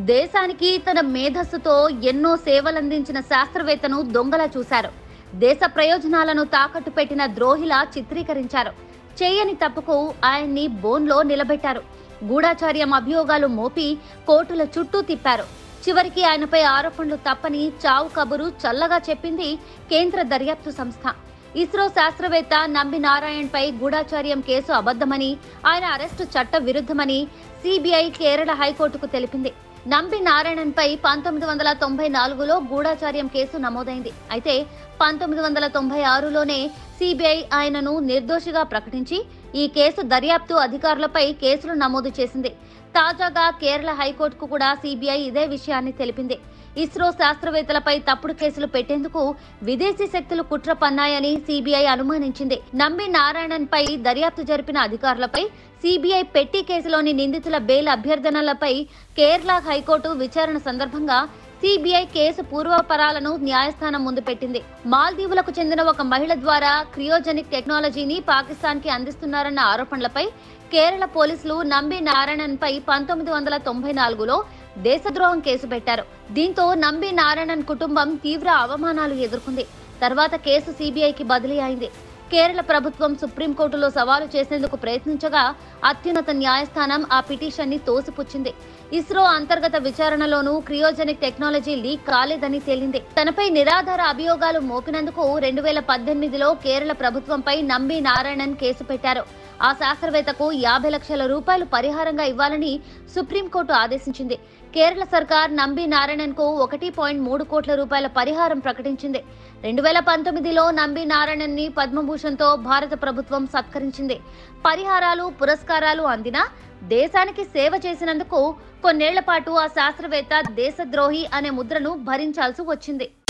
దేశానికి తన మేధస్సుతో ఎన్నో సేవలందించిన శాస్త్రవేత్తను దొంగలా చూశారు దేశ ప్రయోజనాలను తాకట్టు పెట్టిన ద్రోహిలా చిత్రీకరించారు చేయని తప్పుకు ఆయన్ని బోన్లో నిలబెట్టారు గూఢాచార్యం అభియోగాలు మోపి కోర్టుల చుట్టూ తిప్పారు చివరికి ఆయనపై ఆరోపణలు తప్పని చావు కబురు చల్లగా చెప్పింది కేంద్ర దర్యాప్తు సంస్థ ఇస్రో శాస్త్రవేత్త నంబి నారాయణ్ పై గూఢాచార్యం కేసు అబద్ధమని ఆయన అరెస్టు చట్ట విరుద్ధమని సిబిఐ కేరళ హైకోర్టుకు తెలిపింది నంబి నారాయణన్ పై పంతొమ్మిది వందల తొంభై నాలుగులో గూఢాచార్యం కేసు నమోదైంది అయితే పంతొమ్మిది వందల తొంభై ఆరులోనే సిబిఐ ఆయనను నిర్దోషిగా ప్రకటించి ఈ కేసు దర్యాప్తు అధికారులపై కేసులు నమోదు చేసింది తాజాగా కేరళ హైకోర్టుకు కూడా సిబిఐ ఇదే విషయాన్ని తెలిపింది ఇస్రో శాస్త్రవేత్తలపై తప్పుడు కేసులు పెట్టేందుకు విదేశీ శక్తులు కుట్ర పన్నాయని సిబిఐ అనుమానించింది నంబి నారాయణన్ పై దర్యాప్తు జరిపిన అధికారులపై సిబిఐ పెట్టి కేసులోని నిందితుల బెయిల్ అభ్యర్థనలపై కేరళ హైకోర్టు విచారణ సందర్భంగా సిబిఐ కేసు పూర్వపరాలను న్యాయస్థానం ముందు పెట్టింది మాల్దీవులకు చెందిన ఒక మహిళ ద్వారా క్రియోజెనిక్ టెక్నాలజీని పాకిస్తాన్ కి అందిస్తున్నారన్న ఆరోపణలపై కేరళ పోలీసులు నంబి నారాయణన్ పై పంతొమ్మిది వందల తొంభై నాలుగులో దేశద్రోహం కేసు పెట్టారు దీంతో నంబి నారాయణన్ కుటుంబం తీవ్ర అవమానాలు ఎదుర్కొంది తర్వాత కేసు సిబిఐకి బదిలీ అయింది కేరళ ప్రభుత్వం సుప్రీంకోర్టులో సవాలు చేసేందుకు ప్రయత్నించగా అత్యున్నత న్యాయస్థానం ఆ పిటిషన్ని తోసిపుచ్చింది ఇస్రో అంతర్గత విచారణలోనూ క్రియోజెనిక్ టెక్నాలజీ లీక్ కాలేదని తేలింది తనపై నిరాధార అభియోగాలు మోపినందుకు రెండు వేల పద్దెనిమిదిలో కేరళ ప్రభుత్వంపై నంబి నారాయణన్ కేసు పెట్టారు ఆ శాస్త్రవేత్తకు యాభై లక్షల రూపాయలు పరిహారంగా ఇవ్వాలని సుప్రీంకోర్టు ఆదేశించింది కేరళ సర్కార్ నంబి నారాయణన్ కు ఒకటి పాయింట్ మూడు కోట్ల రూపాయల పరిహారం ప్రకటించింది రెండు వేల పంతొమ్మిదిలో నంబి నారాయణన్ ని పద్మభూషణ్తో భారత ప్రభుత్వం సత్కరించింది పరిహారాలు పురస్కారాలు అందినా దేశానికి సేవ చేసినందుకు కొన్నేళ్ల పాటు ఆ శాస్త్రవేత్త దేశద్రోహి అనే ముద్రను భరించాల్సి వచ్చింది